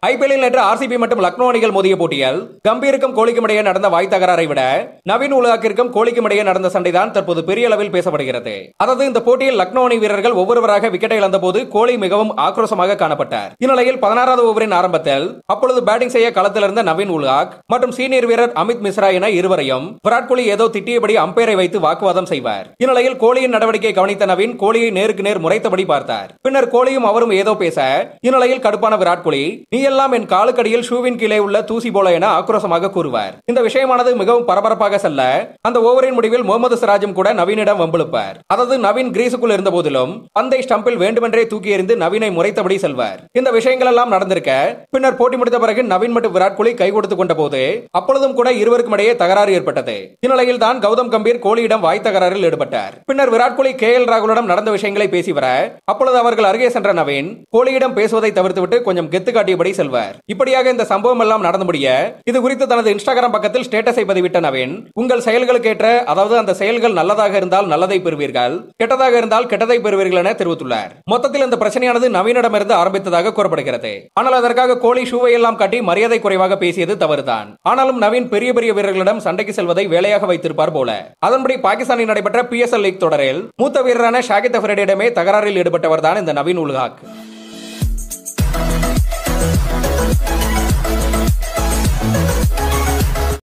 ஐபிஎல்லில் நேற்று ஆர்சிபி மற்றும் லக்னோ அணிகள் மோதிய போட்டியில் கம்பீருக்கும் கோலிக்கும் இடையே நடந்த வாய் தகராறை விட நவீன் உலகாக்கிற்கும் கோலிக்கும் இடையே நடந்த சண்டைதான் தற்போது பெரிய அளவில் பேசப்படுகிறது அதாவது இந்த போட்டியில் லக்னோ அணி வீரர்கள் ஒவ்வொருவராக விக்கெட்டை இழந்த போது கோலி மிகவும் ஆக்ரோஷமாக காணப்பட்டார் இந்நிலையில் பதினாறாவது ஓவரின் ஆரம்பத்தில் அப்பொழுது பேட்டிங் செய்ய களத்தில் இருந்த நவீன் உலகாக் மற்றும் சீனியர் வீரர் அமித் மிஸ்ரா என இருவரையும் விராட் கோலி ஏதோ திட்டியபடி அம்பையரை வைத்து வாக்குவாதம் செய்வார் இந்நிலையில் கோலியின் நடவடிக்கையை கவனித்த நவீன் கோலியை நேருக்கு நேர் முறைத்தபடி பார்த்தார் பின்னர் கோலியும் அவரும் ஏதோ பேச இந்நிலையில் கடுப்பான விராட் கோலி நீ எல்லாம் என் காலுக்கடியில் ஷூவின் கீழே உள்ள தூசி போல என ஆக்ரோஷமாக கூறுவார் இந்த விஷயமானது மிகவும் பரபரப்பாக செல்ல அந்த ஓவரின் முடிவில் முகமது சிராஜும் கூட நவீனிடம் வம்பிழுப்பார் அதாவது நவீன் கிரீஸுக்குள் இருந்த போதிலும் பந்தை ஸ்டம்பில் வேண்டுமென்றே தூக்கி எறிந்து நவீனை முறைத்தபடி செல்வார் இந்த விஷயங்கள் எல்லாம் நடந்திருக்க பின்னர் போட்டி முடித்த பிறகு நவீன் மற்றும் விராட் கோலி கை கொடுத்துக் கொண்ட போது அப்பொழுதும் கூட இருவருக்கும் இடையே தகராறு ஏற்பட்டது இந்நிலையில் தான் கௌதம் கம்பீர் கோலியிடம் வாய் தகராறில் ஈடுபட்டார் பின்னர் விராட் கோலி கே எல் ராகுலிடம் நடந்த விஷயங்களை பேசி வர அப்பொழுது அவர்கள் அருகே சென்ற நவீன் கோலியிடம் பேசுவதை தவிர்த்துவிட்டு கொஞ்சம் கெத்து காட்டியபடி செல்வார் இப்படியாக இந்த சம்பவம் எல்லாம் நடந்து முடிய இது குறித்து தனது இன்ஸ்டாகிராம் பக்கத்தில் ஸ்டேட்டஸை பதிவிட்ட நவீன் உங்கள் செயல்களுக்கு ஏற்ற அதாவது அந்த செயல்கள் நல்லதாக இருந்தால் நல்லதை பெறுவீர்கள் கெட்டதாக இருந்தால் கெட்டதை பெறுவீர்கள் என தெரிவித்துள்ளார் மொத்தத்தில் இந்த பிரச்சனையானது நவீனிடமிருந்து ஆரம்பித்ததாக கூறப்படுகிறது ஆனால் அதற்காக கோலி ஷூவை எல்லாம் காட்டி மரியாதை குறைவாக பேசியது தவறுதான் ஆனாலும் நவீன் பெரிய பெரிய வீரர்களிடம் சண்டைக்கு செல்வதை வேலையாக வைத்திருப்பார் போல அதன்படி பாகிஸ்தானில் நடைபெற்ற பி லீக் தொடரில் மூத்த வீரரான ஷாகித் அஃபரேடிடமே தகராறில் ஈடுபட்டவர் தான் இந்த நவீன் உல்ஹாக்